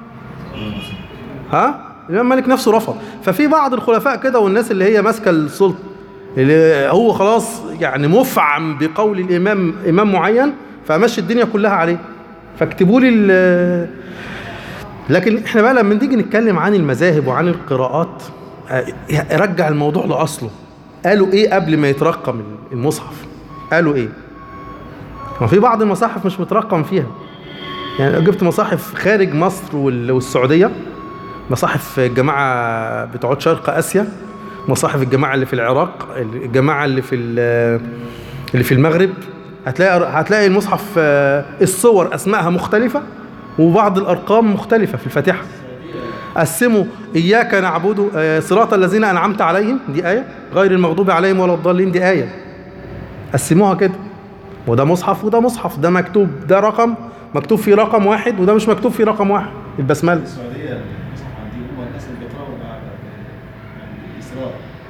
ها الامام مالك نفسه رفض ففي بعض الخلفاء كده والناس اللي هي ماسكه السلطه اللي هو خلاص يعني مفعم بقول الامام امام معين فمشي الدنيا كلها عليه فاكتبوا لي ال- لكن احنا بقى لما نيجي نتكلم عن المذاهب وعن القراءات آه، رجع الموضوع لاصله قالوا ايه قبل ما يترقم المصحف قالوا ايه ما في بعض المصاحف مش مترقم فيها يعني لو جبت مصاحف خارج مصر وال- والسعودية مصاحف الجماعة بتوع شرق آسيا مصاحف الجماعة اللي في العراق الجماعة اللي في ال- اللي في المغرب هتلاقي هتلاقي المصحف آه، الصور أسمائها مختلفة وبعض الأرقام مختلفة في الفاتحة قسموا إياك نعبد آه، صراط الذين أنعمت عليهم دي آية غير المغضوب عليهم ولا الضالين دي آية قسموها كده وده مصحف وده مصحف ده مكتوب ده رقم مكتوب فيه رقم واحد وده مش مكتوب فيه رقم واحد البسملة السعودية المصحف عندي هم الناس اللي بيقرأوا مع يعني الإسراء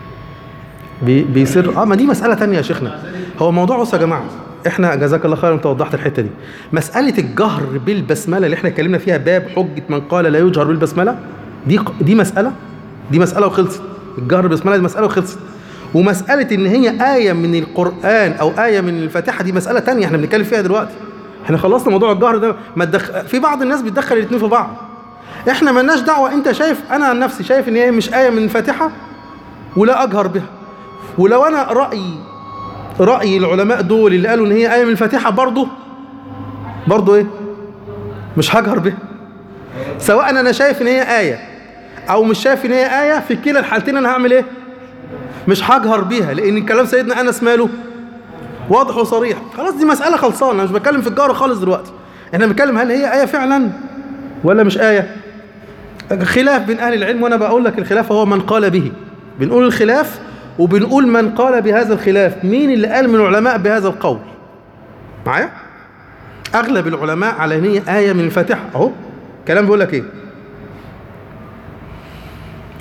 بي بيصير اه ما دي مسألة تانية يا شيخنا هو موضوع بص يا جماعة احنا جزاك الله خير انت وضحت الحتة دي مسألة الجهر بالبسملة اللي احنا اتكلمنا فيها باب حجة من قال لا يجهر بالبسملة دي ق- دي مسألة دي مسألة وخلصت الجهر بالبسملة دي مسألة وخلصت ومسألة ان هي آية من القرآن او آية من الفاتحة دي مسألة تانية احنا بنتكلم فيها دلوقتي احنا خلصنا موضوع الجهر ده ما تدخ... في بعض الناس بتدخل الاثنين في بعض احنا ملناش دعوة انت شايف انا عن نفسي شايف ان هي مش آية من الفاتحة ولا اجهر بها ولو انا رايي راي العلماء دول اللي قالوا ان هي ايه من الفاتحه برضه برضه ايه مش هجهر بها سواء انا شايف ان هي ايه او مش شايف ان هي ايه في كلا الحالتين انا هعمل ايه مش هجهر بيها لان كلام سيدنا انس ماله واضح وصريح خلاص دي مساله خلصانه انا مش بتكلم في الجهر خالص دلوقتي احنا بنتكلم هل هي ايه فعلا ولا مش ايه خلاف بين أهل العلم وأنا بقول لك الخلاف هو من قال به بنقول الخلاف وبنقول من قال بهذا الخلاف مين اللي قال من العلماء بهذا القول معايا أغلب العلماء على ان هي آية من الفاتحة أهو كلام بيقول لك إيه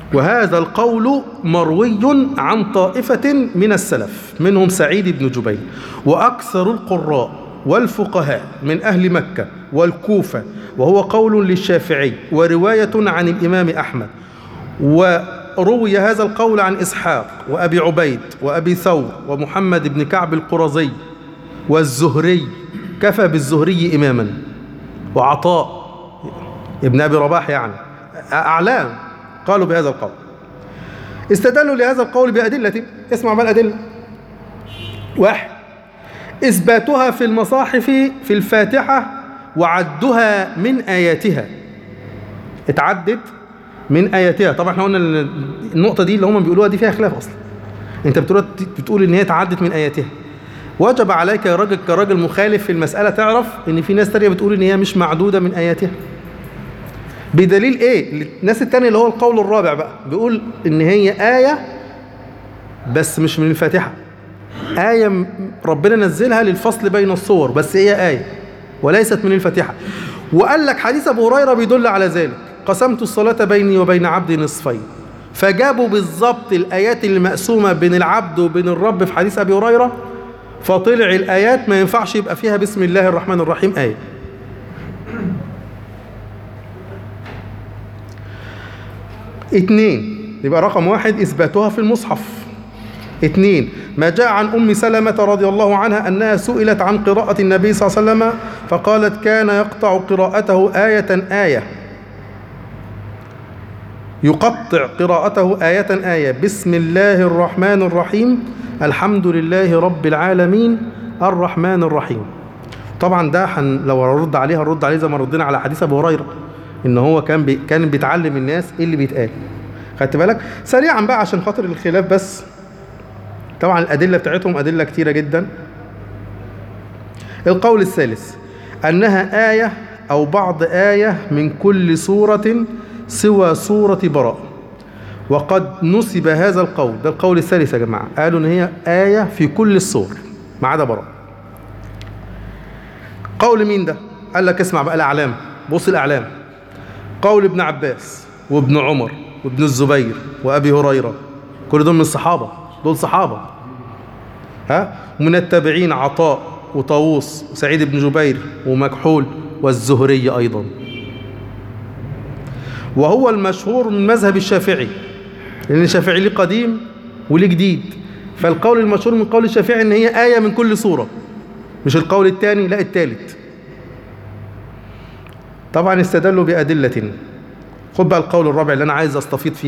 وهذا القول مروي عن طائفة من السلف منهم سعيد بن جبير وأكثر القراء والفقهاء من أهل مكة والكوفة وهو قول للشافعي ورواية عن الإمام أحمد وروي هذا القول عن إسحاق وأبي عبيد وأبي ثور ومحمد بن كعب القرظي والزهري كفى بالزهري إماما وعطاء ابن أبي رباح يعني أعلام قالوا بهذا القول استدلوا لهذا القول بأدلة اسمع بقى الأدلة واحد إثباتها في المصاحف في الفاتحة وعدها من آياتها اتعدت من آياتها طبعا احنا قلنا إن النقطة دي اللي هم بيقولوها دي فيها خلاف أصلا انت بتقول بتقول ان هي اتعدت من آياتها وجب عليك يا راجل كراجل مخالف في المسألة تعرف ان في ناس تانية بتقول ان هي مش معدودة من آياتها بدليل ايه الناس التانية اللي هو القول الرابع بقى بيقول ان هي آية بس مش من الفاتحة آية م- ربنا نزلها للفصل بين الصور بس هي آية وليست من الفاتحة وقال لك حديث أبو هريرة بيدل على ذلك قسمت الصلاة بيني وبين عبدي نصفين فجابوا بالظبط الآيات اللي مقسومة بين العبد وبين الرب في حديث أبي هريرة فطلع الآيات ما ينفعش يبقى فيها بسم الله الرحمن الرحيم آية اتنين يبقى رقم واحد إثباتها في المصحف اثنين ما جاء عن أم سلمة رضي الله عنها أنها سئلت عن قراءة النبي صلى الله عليه وسلم فقالت كان يقطع قراءته آية آية يقطع قراءته آية آية بسم الله الرحمن الرحيم الحمد لله رب العالمين الرحمن الرحيم طبعا ده حن لو رد عليها نرد عليه زي ما ردينا على حديث ابو هريره ان هو كان بي كان بيتعلم الناس ايه اللي بيتقال خدت بالك سريعا بقى عشان خاطر الخلاف بس طبعا الادله بتاعتهم ادله كتيره جدا القول الثالث انها ايه او بعض ايه من كل سوره سوى سوره براء وقد نسب هذا القول ده القول الثالث يا جماعه قالوا ان هي ايه في كل السور ما عدا براء قول مين ده قال لك اسمع بقى الاعلام بص الاعلام قول ابن عباس وابن عمر وابن الزبير وابي هريره كل دول من الصحابه دول صحابه ها ومن التابعين عطاء وطاووس وسعيد بن جبير ومكحول والزهري ايضا وهو المشهور من مذهب الشافعي لان الشافعي ليه قديم وليه جديد فالقول المشهور من قول الشافعي ان هي ايه من كل سوره مش القول الثاني لا الثالث طبعا استدلوا بأدلة خد بقى القول الرابع اللي أنا عايز أستفيض فيه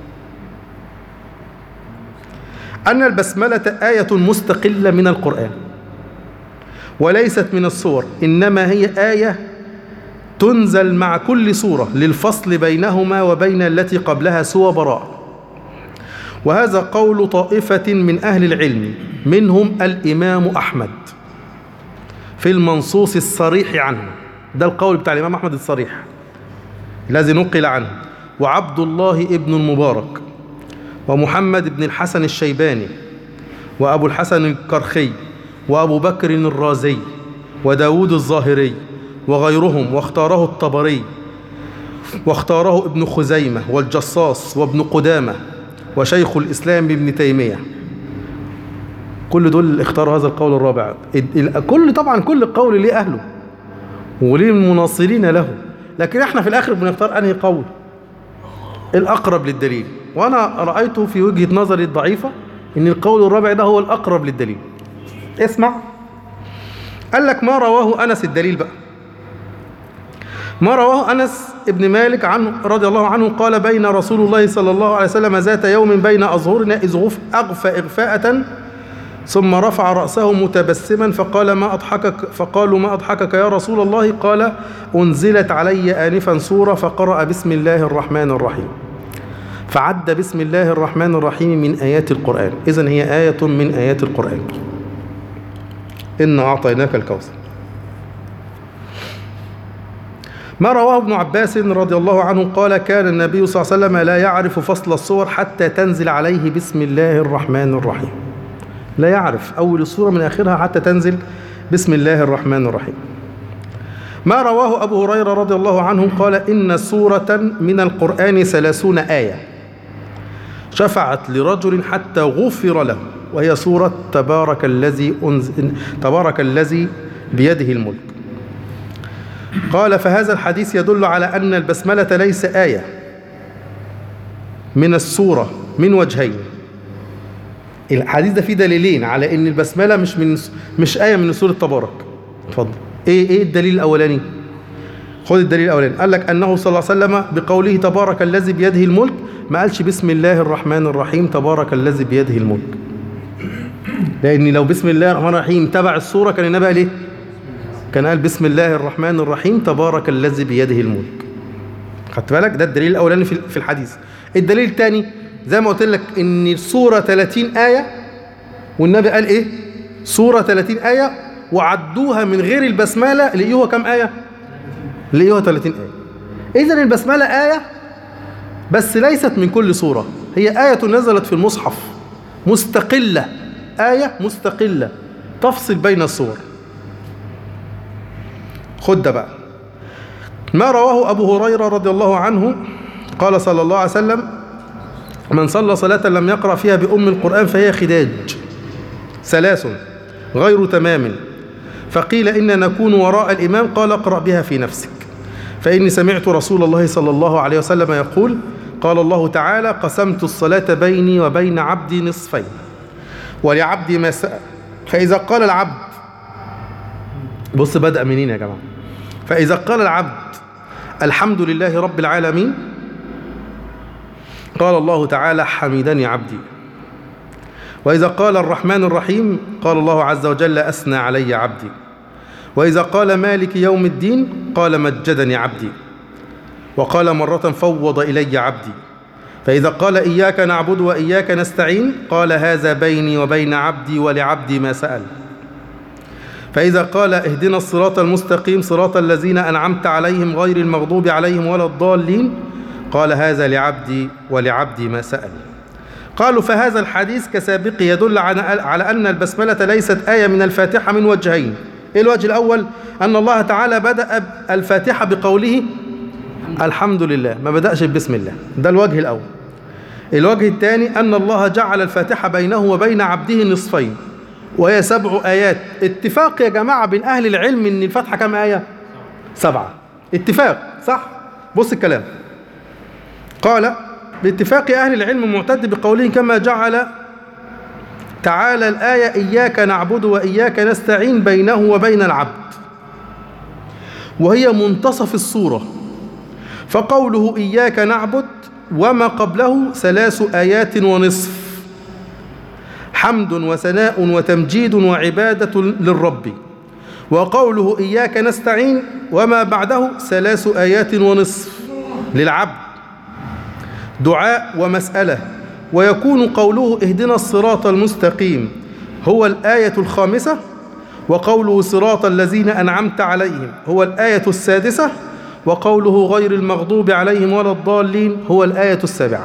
أن البسملة آية مستقلة من القرآن وليست من الصور إنما هي آية تنزل مع كل سورة للفصل بينهما وبين التي قبلها سوى براء وهذا قول طائفة من أهل العلم منهم الإمام أحمد في المنصوص الصريح عنه ده القول بتاع الإمام أحمد الصريح الذي نقل عنه وعبد الله ابن المبارك ومحمد بن الحسن الشيباني وأبو الحسن الكرخي وأبو بكر الرازي وداود الظاهري وغيرهم واختاره الطبري واختاره ابن خزيمة والجصاص وابن قدامة وشيخ الإسلام ابن تيمية كل دول اختاروا هذا القول الرابع كل طبعا كل قول ليه أهله وليه المناصرين له لكن احنا في الآخر بنختار أنهي قول الأقرب للدليل وأنا رأيته في وجهة نظري الضعيفة إن القول الرابع ده هو الأقرب للدليل اسمع قال لك ما رواه أنس الدليل بقى ما رواه أنس ابن مالك عنه رضي الله عنه قال بين رسول الله صلى الله عليه وسلم ذات يوم بين أظهرنا إذ غف أغفى إغفاءة ثم رفع رأسه متبسما فقال ما أضحكك فقالوا ما أضحكك يا رسول الله قال أنزلت علي آنفا سورة فقرأ بسم الله الرحمن الرحيم فعد بسم الله الرحمن الرحيم من آيات القرآن إذن هي آية من آيات القرآن إن أعطيناك الكوثر ما رواه ابن عباس رضي الله عنه قال كان النبي صلى الله عليه وسلم لا يعرف فصل الصور حتى تنزل عليه بسم الله الرحمن الرحيم لا يعرف أول السورة من آخرها حتى تنزل بسم الله الرحمن الرحيم ما رواه أبو هريرة رضي الله عنه قال إن سورة من القرآن ثلاثون آية شفعت لرجل حتى غفر له وهي سورة تبارك الذي أنزل تبارك الذي بيده الملك قال فهذا الحديث يدل على أن البسملة ليس آية من السورة من وجهين الحديث ده فيه دليلين على ان البسمله مش من مش ايه من سوره تبارك اتفضل ايه ايه الدليل الاولاني خد الدليل الاولاني قال لك انه صلى الله عليه وسلم بقوله تبارك الذي بيده الملك ما قالش بسم الله الرحمن الرحيم تبارك الذي بيده الملك لان لو بسم الله الرحمن الرحيم تبع السوره كان النبي قال ايه كان قال بسم الله الرحمن الرحيم تبارك الذي بيده الملك خدت بالك ده الدليل الاولاني في في الحديث الدليل الثاني زي ما قلت لك ان السوره 30 ايه والنبي قال ايه سوره 30 ايه وعدوها من غير البسمله لقيوها كام ايه لقيوها 30 ايه اذا البسمله ايه بس ليست من كل سوره هي ايه نزلت في المصحف مستقله ايه مستقله تفصل بين السور خد ده بقى ما رواه أبو هريرة رضي الله عنه قال صلى الله عليه وسلم من صلى صلاة لم يقرأ فيها بأم القرآن فهي خداج ثلاث غير تمام فقيل إن نكون وراء الإمام قال اقرأ بها في نفسك فإني سمعت رسول الله صلى الله عليه وسلم يقول قال الله تعالى قسمت الصلاة بيني وبين عبدي نصفين ولعبدي ما سأل فإذا قال العبد بص بدأ منين يا جماعة فإذا قال العبد الحمد لله رب العالمين قال الله تعالى حمدني عبدي وإذا قال الرحمن الرحيم قال الله عز وجل أثنى علي عبدي وإذا قال مالك يوم الدين قال مجدني عبدي وقال مرة فوض إلي عبدي فإذا قال إياك نعبد وإياك نستعين قال هذا بيني وبين عبدي ولعبدي ما سأل فإذا قال اهدنا الصراط المستقيم صراط الذين أنعمت عليهم غير المغضوب عليهم ولا الضالين قال هذا لعبدي ولعبدي ما سأل قالوا فهذا الحديث كسابق يدل على على أن البسملة ليست آية من الفاتحة من وجهين إيه الوجه الأول أن الله تعالى بدأ الفاتحة بقوله الحمد لله ما بدأش بسم الله ده الوجه الأول الوجه الثاني أن الله جعل الفاتحة بينه وبين عبده نصفين وهي سبع آيات اتفاق يا جماعة بين أهل العلم إن الفاتحة كم آية سبعة اتفاق صح بص الكلام قال باتفاق أهل العلم معتد بقوله كما جعل تعالى الآية إياك نعبد وإياك نستعين بينه وبين العبد وهي منتصف الصورة فقوله إياك نعبد وما قبله ثلاث آيات ونصف حمد وثناء وتمجيد وعبادة للرب وقوله إياك نستعين وما بعده ثلاث آيات ونصف للعبد دعاء ومسألة ويكون قوله اهدنا الصراط المستقيم هو الآية الخامسة وقوله صراط الذين أنعمت عليهم هو الآية السادسة وقوله غير المغضوب عليهم ولا الضالين هو الآية السابعة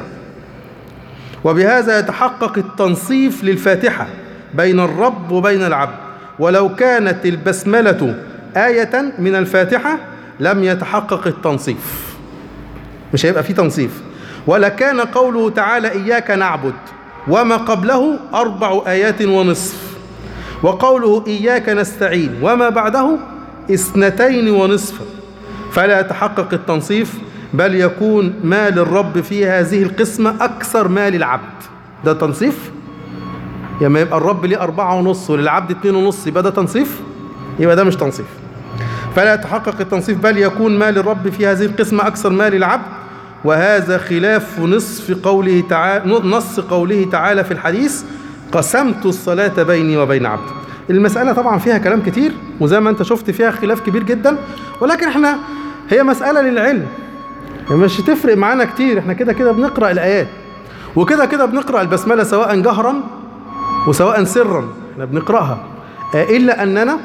وبهذا يتحقق التنصيف للفاتحة بين الرب وبين العبد ولو كانت البسملة آية من الفاتحة لم يتحقق التنصيف مش هيبقى فيه تنصيف ولكان قوله تعالى إياك نعبد وما قبله أربع آيات ونصف وقوله إياك نستعين وما بعده اثنتين ونصف فلا يتحقق التنصيف بل يكون ما للرب في هذه القسمة أكثر ما للعبد ده تنصيف لما يبقى الرب ليه أربعة ونص وللعبد اتنين ونص يبقى ده تنصيف يبقى ده مش تنصيف فلا يتحقق التنصيف بل يكون ما للرب في هذه القسمة أكثر ما للعبد وهذا خلاف نصف قوله تعالى نص قوله تعالى في الحديث قسمت الصلاة بيني وبين عبدي المسألة طبعا فيها كلام كتير وزي ما انت شفت فيها خلاف كبير جدا ولكن احنا هي مسألة للعلم مش هتفرق معانا كتير احنا كده كده بنقرأ الآيات وكده كده بنقرأ البسملة سواء جهرا وسواء سرا احنا بنقرأها إلا أننا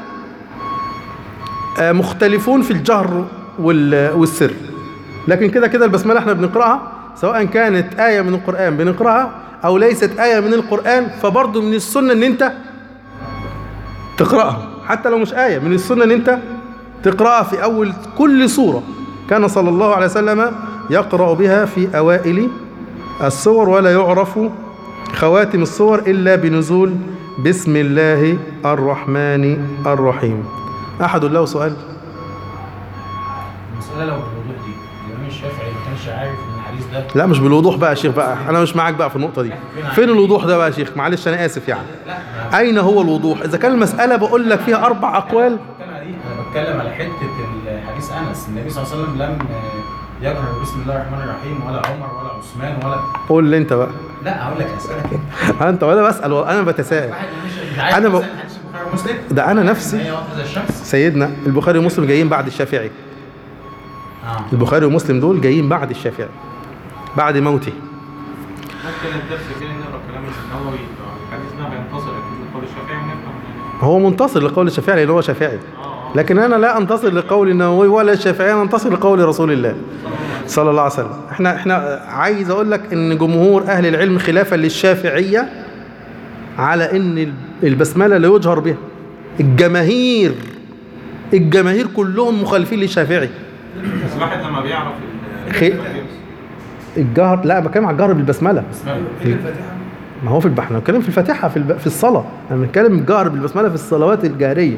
مختلفون في الجهر والسر لكن كده كده البسملة احنا بنقرأها سواء كانت آية من القرآن بنقرأها أو ليست آية من القرآن فبرضه من السنة أن أنت تقرأها حتى لو مش آية من السنة أن أنت تقرأها في أول كل سورة كان صلى الله عليه وسلم يقرأ بها في أوائل السور ولا يعرف خواتم السور إلا بنزول بسم الله الرحمن الرحيم أحد له سؤال المسألة لو بالوضوح دي الإمام الشافعي ما كانش عارف إن الحديث ده لا مش بالوضوح بقى يا شيخ بقى أنا مش معاك بقى في النقطة دي فين الوضوح ده بقى يا شيخ معلش أنا آسف يعني لا أنا أين هو الوضوح إذا كان المسألة بقول لك فيها أربع أقوال بتكلم على دي أنا بتكلم على حتة الحديث أنس النبي صلى الله عليه وسلم لم يجهر بسم الله الرحمن الرحيم ولا عمر ولا عثمان ولا قول لي أنت بقى لا هقول لك أسئلة كده أنت ولا بسأل ولا أنا بتساءل واحد مش عارف أنا مثلاً بق- حديث البخاري ومسلم ده أنا إن نفسي هي واضحة زي الشمس سيدنا البخاري ومسلم جايين بعد الشافعي اه البخاري ومسلم دول جايين بعد الشافعي بعد موته ممكن الدرس الجاي نقرا كلام النووي الحديث ده هينتصر اكيد لقول الشافعي ونفهم هو منتصر لقول الشافعي لأن هو شافعي اه لكن أنا لا أنتصر لقول النووي ولا الشافعي أنا أنتصر لقول رسول الله صلى الله عليه وسلم احنا احنا عايز أقول لك إن جمهور أهل العلم خلافا للشافعية على إن البسملة لا يجهر بها الجماهير الجماهير كلهم مخالفين للشافعي بس الواحد لما بيعرف ال- خي- الجهر لا بتكلم على الجهر بالبسملة ما هو في الب... احنا بنتكلم في الفاتحه في الب... في الصلاه انا بنتكلم الجهر بالبسمله في الصلوات الجهريه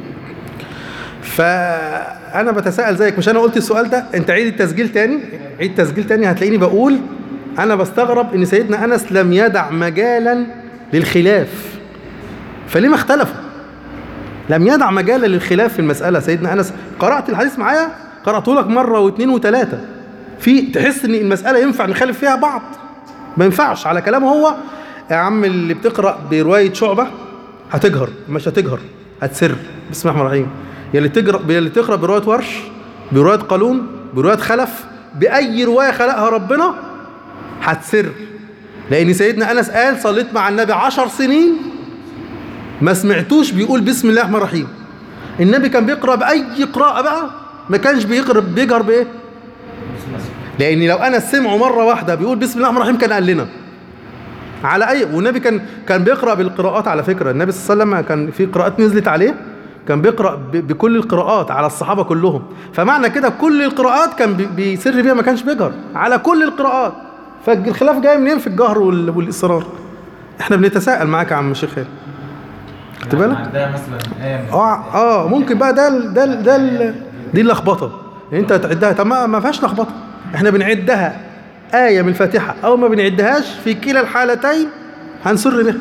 فانا بتساءل زيك مش انا قلت السؤال ده انت عيد التسجيل تاني عيد تسجيل تاني هتلاقيني بقول انا بستغرب ان سيدنا انس لم يدع مجالا للخلاف فليه ما اختلفوا لم يدع مجالا للخلاف في المساله سيدنا انس قرات الحديث معايا قراته لك مره واثنين وثلاثه في تحس ان المساله ينفع نخالف فيها بعض ما ينفعش على كلامه هو يا عم اللي بتقرا بروايه شعبه هتجهر مش هتجهر هتسر بسم الله الرحمن الرحيم يا اللي تجرا يا اللي تقرا بروايه ورش بروايه قالون بروايه خلف باي روايه خلقها ربنا هتسر لان سيدنا انس قال صليت مع النبي عشر سنين ما سمعتوش بيقول بسم الله الرحمن الرحيم النبي كان بيقرا باي قراءه بقى ما كانش بيقرا بيجهر بايه لان لو انا سمعه مره واحده بيقول بسم الله الرحمن الرحيم كان قال لنا على اي والنبي كان كان بيقرا بالقراءات على فكره النبي صلى الله عليه وسلم كان في قراءات نزلت عليه كان بيقرا ب- بكل القراءات على الصحابه كلهم فمعنى كده كل القراءات كان بي- بيسر بيها ما كانش بيجهر على كل القراءات فالخلاف جاي منين في الجهر وال- والاصرار احنا بنتساءل معاك يا عم الشيخ خالد خدت بالك عندها مثلا آية من اه اه ممكن بقى ده ال- ده ال- ده ال- دي اللخبطه يعني انت هتعدها طب ما ما فيهاش لخبطه احنا بنعدها ايه من الفاتحه او ما بنعدهاش في كلا الحالتين هنسر بها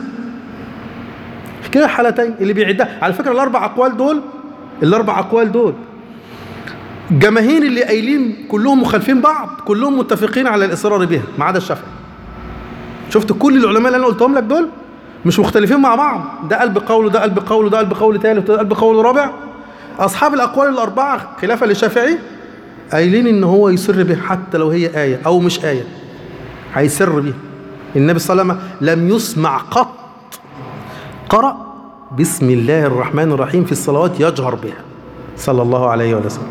في كلا الحالتين اللي بيعدها على فكره الاربع اقوال دول الاربع اقوال دول الجماهير اللي قايلين كلهم مخالفين بعض كلهم متفقين على الاصرار بها ما عدا الشافعي شفت كل العلماء اللي انا قلتهم لك دول مش مختلفين مع بعض ده قلب قول وده قلب قول وده قلب قول ثالث وده قلب قول رابع اصحاب الاقوال الاربعه خلافا للشافعي قايلين ان هو يسر به حتى لو هي ايه او مش ايه هيسر بيها النبي صلى الله عليه وسلم لم يسمع قط قرأ بسم الله الرحمن الرحيم في الصلوات يجهر بها صلى الله عليه وسلم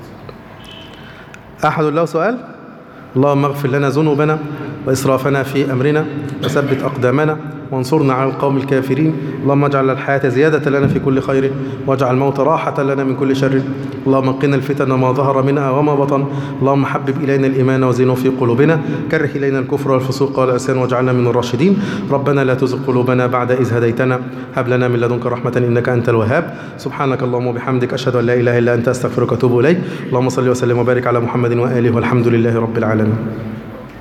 أحد له سؤال اللهم اغفر لنا ذنوبنا وإسرافنا في أمرنا وثبت أقدامنا وانصرنا على القوم الكافرين اللهم اجعل الحياة زيادة لنا في كل خير واجعل الموت راحة لنا من كل شر اللهم قنا الفتن ما ظهر منها وما بطن اللهم حبب إلينا الإيمان وزينه في قلوبنا كره إلينا الكفر والفسوق والعصيان واجعلنا من الراشدين ربنا لا تزغ قلوبنا بعد إذ هديتنا هب لنا من لدنك رحمة إنك أنت الوهاب سبحانك اللهم وبحمدك أشهد أن لا إله إلا أنت أستغفرك وأتوب إليك اللهم صل وسلم وبارك على محمد وآله والحمد لله رب العالمين